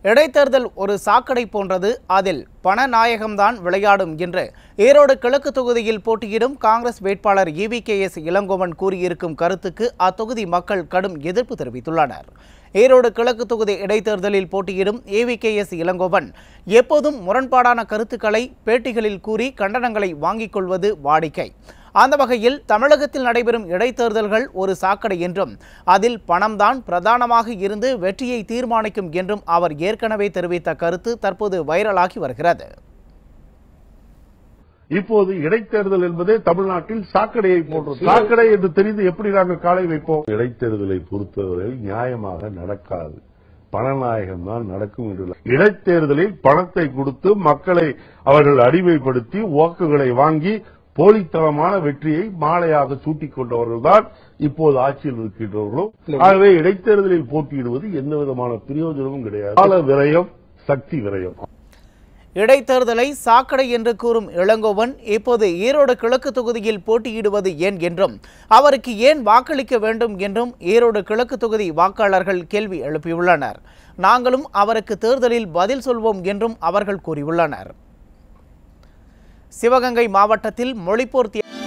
இடைத்தேர்தல் ஒரு சாக்கடை போன்றது அதில் பணநாயகம்தான் விளையாடும் என்று ஈரோடு கிழக்கு தொகுதியில் போட்டியிடும் காங்கிரஸ் வேட்பாளர் இவிகேஎஸ் இளங்கோவன் கூறியிருக்கும் கருத்துக்கு அத்தொகுதி மக்கள் கடும் எதிர்ப்பு தெரிவித்துள்ளனர் ஈரோடு கிழக்கு தொகுதி இடைத்தேர்தலில் போட்டியிடும் ஏவிகேஎஸ் இளங்கோவன் எப்போதும் முரண்பாடான கருத்துக்களை பேட்டிகளில் கூறி கண்டனங்களை வாங்கிக் கொள்வது வாடிக்கை அந்த வகையில் தமிழகத்தில் நடைபெறும் இடைத்தேர்தல்கள் ஒரு சாக்கடை என்றும் அதில் பணம்தான் பிரதானமாக இருந்து வெற்றியை தீர்மானிக்கும் என்றும் அவர் ஏற்கனவே தெரிவித்த கருத்து தற்போது வைரலாகி வருகிறது இப்போது இடைத்தேர்தல் என்பதே தமிழ்நாட்டில் சாக்கடையை போன்றது சாக்கடை என்று தெரிந்து எப்படி நாங்கள் காலை வைப்போம் இடைத்தேர்தலை பொறுத்தவரை நியாயமாக நடக்காது பணநாயகம் தான் நடக்கும் என்று இடைத்தேர்தலில் பணத்தை கொடுத்து மக்களை அவர்கள் அடிமைப்படுத்தி வாக்குகளை வாங்கி போலித்தனமான வெற்றியை மாலையாக சூட்டிக் கொண்டவர்கள்தான் இப்போது ஆட்சியில் இருக்கின்றவர்களும் ஆகவே இடைத்தேர்தலில் போட்டியிடுவது எந்த விதமான பிரயோஜனமும் கிடையாது கால விரயம் சக்தி விரயம் இடைத்தேர்தலை சாக்கடை என்று கூறும் இளங்கோவன் இப்போது ஈரோடு கிழக்கு தொகுதியில் போட்டியிடுவது ஏன் என்றும் அவருக்கு ஏன் வாக்களிக்க வேண்டும் என்றும் ஈரோடு கிழக்கு தொகுதி வாக்காளர்கள் கேள்வி எழுப்பியுள்ளனர் நாங்களும் அவருக்கு தேர்தலில் பதில் சொல்வோம் என்றும் அவர்கள் கூறியுள்ளனர் சிவகங்கை மாவட்டத்தில் மொழிப்போர் திய-